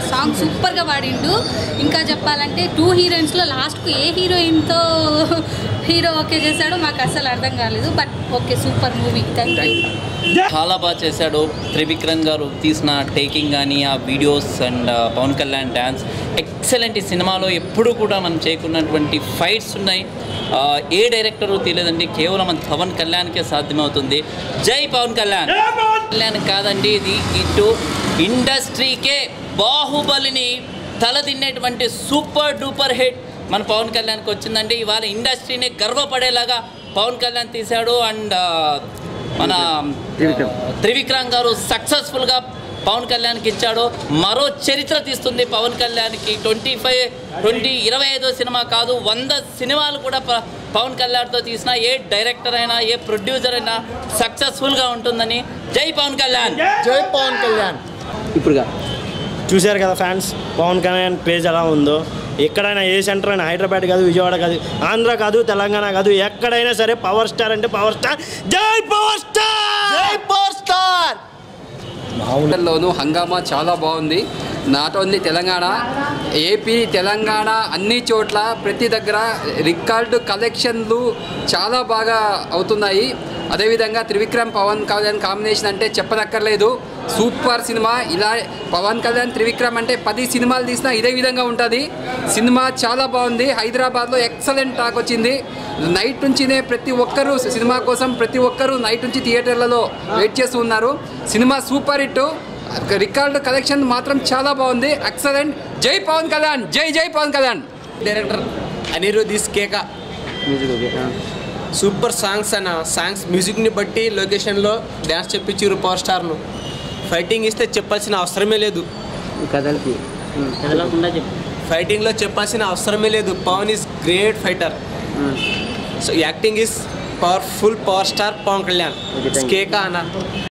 Song సూపర్గా పాడిండు ఇంకా చెప్పాలంటే టూ హీరోయిన్స్లో లాస్ట్కు ఏ హీరోయిన్తో హీరో ఓకే చేశాడో మాకు అసలు అర్థం కాలేదు but okay super movie thank you చాలా బాగా చేశాడు త్రివిక్రమ్ గారు తీసిన టేకింగ్ కానీ ఆ videos and Pawan Kalyan dance excellent ఈ సినిమాలో ఎప్పుడూ కూడా మనం చేయకున్నటువంటి ఫైట్స్ ఉన్నాయి ఆ, ఏ డైరెక్టరు తెలియదండి కేవలం మన పవన్ కళ్యాణ్కే సాధ్యమవుతుంది జై పవన్ కళ్యాణ్ కళ్యాణ్ కాదండి ఇది ఇటు ఇండస్ట్రీకే బాహుబలిని తలదిన్నేటువంటి సూపర్ డూపర్ హిట్ మన పవన్ కళ్యాణ్కి వచ్చిందండి ఇవాళ ఇండస్ట్రీని గర్వపడేలాగా పవన్ కళ్యాణ్ తీశాడు అండ్ మన త్రివిక్రమ్ గారు సక్సెస్ఫుల్గా పవన్ కళ్యాణ్కి ఇచ్చాడు మరో చరిత్ర తీస్తుంది పవన్ కళ్యాణ్కి ట్వంటీ ఫైవ్ ట్వంటీ ఇరవై ఐదో సినిమా కాదు వంద సినిమాలు కూడా ప- పవన్ కళ్యాణ్తో తీసిన ఏ డైరెక్టర్ అయినా ఏ ప్రొడ్యూసర్ అయినా సక్సెస్ఫుల్గా ఉంటుందని జై పవన్ కళ్యాణ్ జై పవన్ కళ్యాణ్ ఇప్పుడుగా చూశారు కదా ఫ్యాన్స్ పవన్ కళ్యాణ్ క్రేజ్ ఎలా ఉందో ఎక్కడైనా ఏ సెంటర్ అయినా హైదరాబాద్ కాదు విజయవాడ కాదు ఆంధ్ర కాదు తెలంగాణ కాదు ఎక్కడైనా సరే పవర్ స్టార్ అంటే పవర్ స్టార్ జై పవర్ స్టార్ జై పవర్ స్టార్ లోను హంగామా చాలా బాగుంది not only Telangana AP Telangana అన్ని చోట్ల ప్రతి దగ్గర రికార్డు కలెక్షన్లు చాలా బాగా అవుతున్నాయి అదేవిధంగా త్రివిక్రమ్ పవన్ కళ్యాణ్ కాంబినేషన్ అంటే చెప్పనక్కర్లేదు సూపర్ సినిమా ఇలా పవన్ కళ్యాణ్ త్రివిక్రమ్ అంటే పది సినిమాలు తీసినా ఇదే విధంగా ఉంటుంది సినిమా చాలా బాగుంది హైదరాబాద్లో ఎక్సలెంట్ టాక్ వచ్చింది నైట్ నుంచినే ప్రతి ఒక్కరూ సినిమా కోసం ప్రతి ఒక్కరూ నైట్ నుంచి థియేటర్లలో వెయిట్ చేస్తూ ఉన్నారు సినిమా సూపర్ హిట్ రికార్డు కలెక్షన్ మాత్రం చాలా బాగుంది ఎక్సలెంట్ జై పవన్ కళ్యాణ్ జై జై పవన్ కళ్యాణ్ డైరెక్టర్ అనిరుద్ధ్ కేక మ్యూజిక్ ఓకే సూపర్ సాంగ్స్ అన్న సాంగ్స్ మ్యూజిక్ని బట్టి లొకేషన్లో డ్యాన్స్ చెప్పించారు పవర్ స్టార్ను ఫైటింగ్ ఇస్తే చెప్పాల్సిన అవసరమే లేదు కథలకి కదలకుండా చెప్పు ఫైటింగ్లో చెప్పాల్సిన అవసరమే లేదు Pawan is great fighter so acting is powerful power star Pawan Kalyan Okay, thank you. కేక అన్న